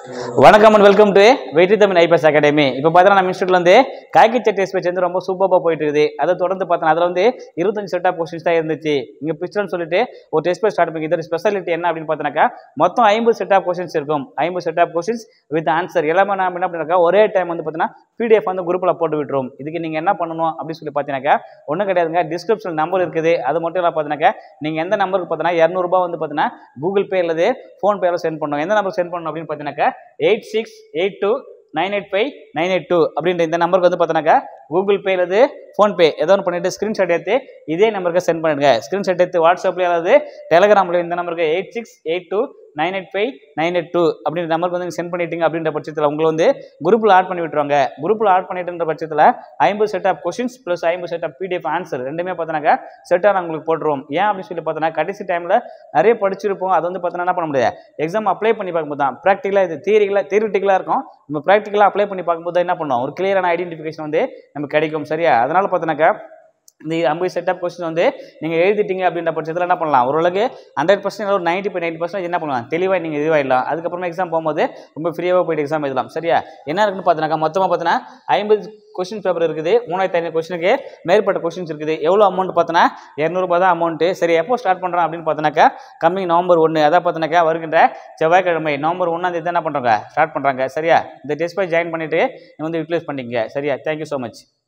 வணக்கம் and welcome to வெற்றி Tamil IPS academy இப்போ பார்த்தீங்கன்னா நம்ம இன்ஸ்டியூட்ல வந்து காய்கி செட் டெஸ்ட் பேச்சு வந்து ரொம்ப சூப்பராக போயிட்டு இருக்குது அதை தொடர்ந்து பார்த்தோன்னா அதில் வந்து இருபத்தஞ்சு செட் ஆஃப் கொஸ்டின்ஸ் தான் இருந்துச்சு இங்கே பிஸ்டல்னு சொல்லிட்டு ஒரு டெஸ்ட் பேஸ் ஸ்டார்ட் பண்ணி இதோட ஸ்பெஷாலிட்டி என்ன அப்படின்னு பார்த்தோன்னாக்கா மொத்தம் ஐம்பது செட் ஆஃப் கொஸ்டின்ஸ் இருக்கும் ஐம்பது set of questions with answer எல்லாமே நான் என்ன பண்ணிருக்கா ஒரே டைம் வந்து பார்த்தீங்கன்னா பிடிஎஃப் வந்து குரூப்பில் போட்டு விட்டுரும் இதுக்கு நீங்கள் என்ன பண்ணணும் அப்படின்னு சொல்லி பார்த்தீங்கன்னாக்கா ஒன்றும் கிடையாதுங்க டிஸ்கிரிப்ஷன் நம்பர் இருக்குது அது மட்டும் இல்லை பார்த்தீங்கன்னாக்கா நீங்கள் எந்த நம்பருக்கு பார்த்தீங்கன்னா இரநூறுபா வந்து பார்த்தீங்கன்னா கூகுள் பே அல்லது ஃபோன்பேல சென்ட் பண்ணணும் எந்த நம்பர் சென்ட் பண்ணணும் அப்படின்னு பார்த்தீங்கன்னாக்கா eight six eight two nine eight five nine eight two அப்படின்ற இந்த நம்பருக்கு வந்து பார்த்தீங்கன்னாக்கா கூகுள் பே அல்லது ஃபோன்பே ஏதோ ஒன்று பண்ணிட்டு ஸ்க்ரீன்ஷாட் எடுத்து இதே நம்பருக்கு சென்ட் பண்ணிடுங்க ஸ்க்ரீன்ஷாட் எடுத்து வாட்ஸ்அப்லேயே அதாவது டெலகிராமில் இந்த நம்பருக்கு eight six eight two nine eight five nine eight two அப்படின்ற நம்பருக்கு வந்து சென்ட் பண்ணிட்டீங்க அப்படின்ற பட்சத்தில் உங்களை வந்து குரூப்பில் ஆட் பண்ணி விட்டுருவாங்க குரூப்பில் ஆட் பண்ணிட்டுன்ற பட்சத்தில் ஐம்பது செட் ஆஃப் கொஷின்ஸ் ப்ளஸ் ஐம்பது செட் ஆஃப் பிடிஎஃப் ஆன்சர் ரெண்டுமே பார்த்தோன்னாக்கா செட்டாக நான் உங்களுக்கு போட்டுருவோம் ஏன் அப்படின்னு சொல்லி பார்த்தோன்னா கடைசி டைமில் நிறைய படிச்சிருப்போம் அது வந்து பார்த்தோன்னா என்ன பண்ண முடியாது எக்ஸாம் அப்ளை பண்ணி பார்க்கும்போது தான் ப்ராக்டிக்கலாக இது தியரிக்கலாக தியரிட்டிக்கலாக இருக்கும் நம்ம ப்ராக்டிக்கலாக அப்ளை பண்ணி பார்க்கும்போது என்ன பண்ணுவோம் ஒரு கிளியரான ஐடென்டிஃபிகேஷன் வந்து நமக்கு கிடைக்கும் சரியா அதனால் பார்த்தோன்னாக்கா இந்த ஐம்பது செட் ஆஃப் கொஸ்டின் வந்து நீங்கள் எழுதிட்டீங்க அப்படின்ற பட்சத்தில் என்ன பண்ணலாம் ஓரளவுக்கு ஹண்ட்ரட் பர்சன்ட் ஒரு நைன்ட்டி பை நைன்ட்டி பர்சன்ட் என்ன பண்ணலாம் தெளிவாக நீங்கள் இதுவாகிடலாம் அதுக்கப்புறமா எக்ஸாம் போகும்போது ரொம்ப ஃப்ரீயாக போயிட்டு எக்ஸாம் எழுதலாம் சரியா என்ன இருக்குன்னு பார்த்தீங்கன்னா மொத்தமாக பார்த்தீங்கன்னா ஐம்பது கொஸ்டின் பேப்பர் இருக்குது மூணாயிரத்தி ஐநூறு கொஸ்டினுக்கு மேற்பட்ட கொஸ்டின்ஸ் இருக்குது எவ்வளோ அமௌண்ட் பார்த்தோன்னா இரநூறுபா தான் அமௌண்ட்டு சரி எப்போ ஸ்டார்ட் பண்ணுறோம் அப்படின்னு பார்த்தோன்னாக்கா கம்மிங் நவம்பர் ஒன்று அதான் பார்த்தோன்னாக்கா வருகின்ற செவ்வாய்க்கிழமை நவம்பர் ஒன்றாம் தேதி என்ன பண்ணுறாங்க ஸ்டார்ட் பண்ணுறாங்க சரியா இந்த டெஸ்ட் போய் ஜாயின் பண்ணிவிட்டு வந்து யூட்டிலைஸ் பண்ணிக்கங்க சரியா தேங்க்யூ ஸோ மச்